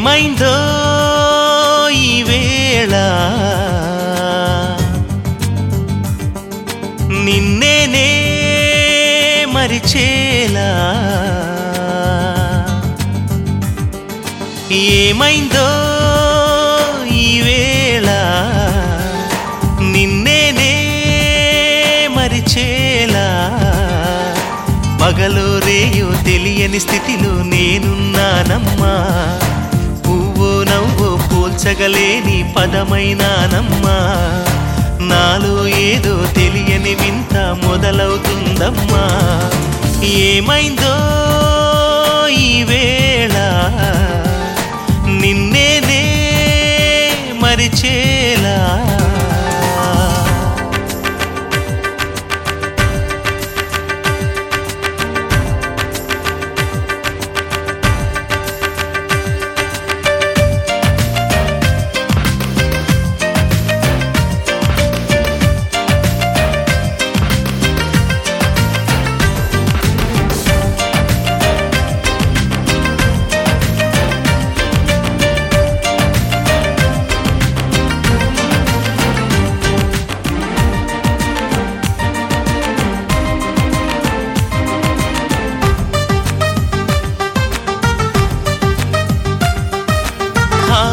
ఏమైందో ఈ వేళ నిన్నేనే మరిచేలా ఏమైందో ఈ వేళ నిన్నేనే మరిచేలా పగలు రేయో తెలియని స్థితిలో నేనున్నానమ్మా పువ్వు నవ్వు పోల్చగలేని పదమైనానమ్మా నాలో ఏదో తెలియని వింత మొదలవుతుందమ్మా ఏమైందో ఈ వేళ నిన్నేనే మరిచేలా ఆ,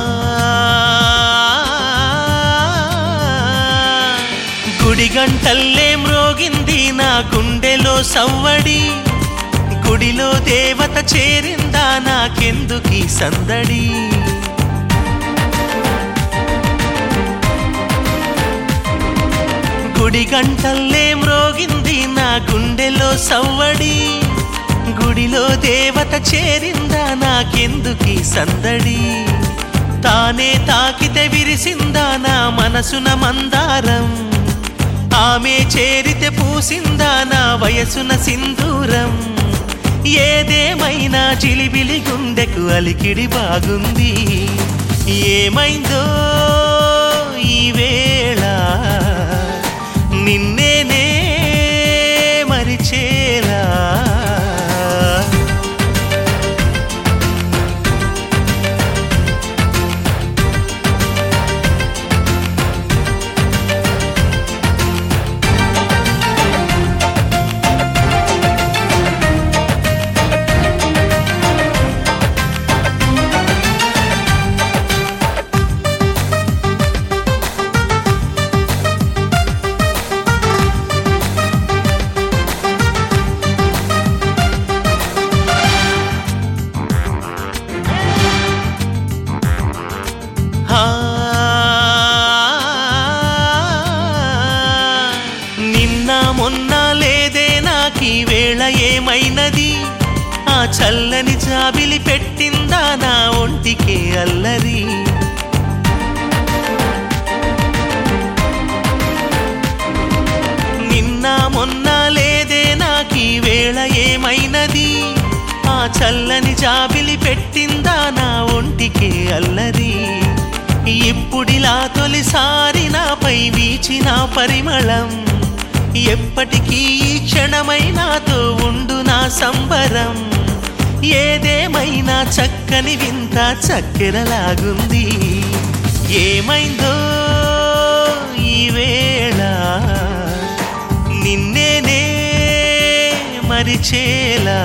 గుడి గంటల్లే మ్రోగింది నా గుండెలో సవ్వడి గుడిలో దేవత చేరిందా నాకెందుకీ సందడి గుడి గంటల్లే మ్రోగింది నా గుండెలో సవ్వడి గుడిలో దేవత చేరిందా నాకెందుకీ సందడి తానే తాకితే విరిసిందా నా మనసున మందారం ఆమె చేరితే పూసిందా నా వయసున సింధూరం ఏదేమైనా చిలిబిలి గుండెకు అలికిడి బాగుంది ఏమైందో ఈ వేళ నిన్నేనే మరిచేలా ఆ, నిన్న మొన్న లేదే నాకీ వేళ ఏమైనది ఆ చల్లని జాబిలి పెట్టిందా నా ఒంటికే అల్లరి నిన్న మొన్న లేదే నాకీ వేళ ఏమైనది ఆ చల్లని జాబిలి పెట్టిందా నా ఒంటికే అల్లరి ఇప్పుడిలా తొలిసారి నాపై వీచిన పరిమళం ఎప్పటికీ ఈ క్షణమై నాతో ఉండు నా సంబరం ఏదేమైనా చక్కని వింత చక్కెరలాగుంది ఏమైందో ఈ వేళ నిన్నేనే మరిచేలా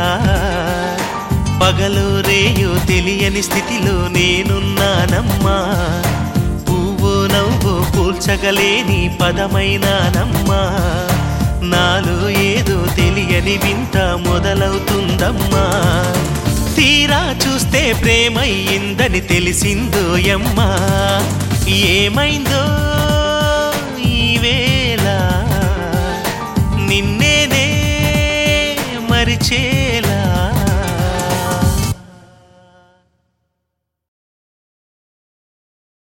పగలు రేయో తెలియని స్థితిలో నేనున్నానమ్మా పువ్వు నవ్వు పూల్చగలేని పదమైనానమ్మా నాలో ఏదో తెలియని వింత మొదలవుతుందమ్మా తీరా చూస్తే ప్రేమయ్యిందని తెలిసిందో యమ్మా ఏమైందో ఈ వేళ నిన్నేనే మరిచే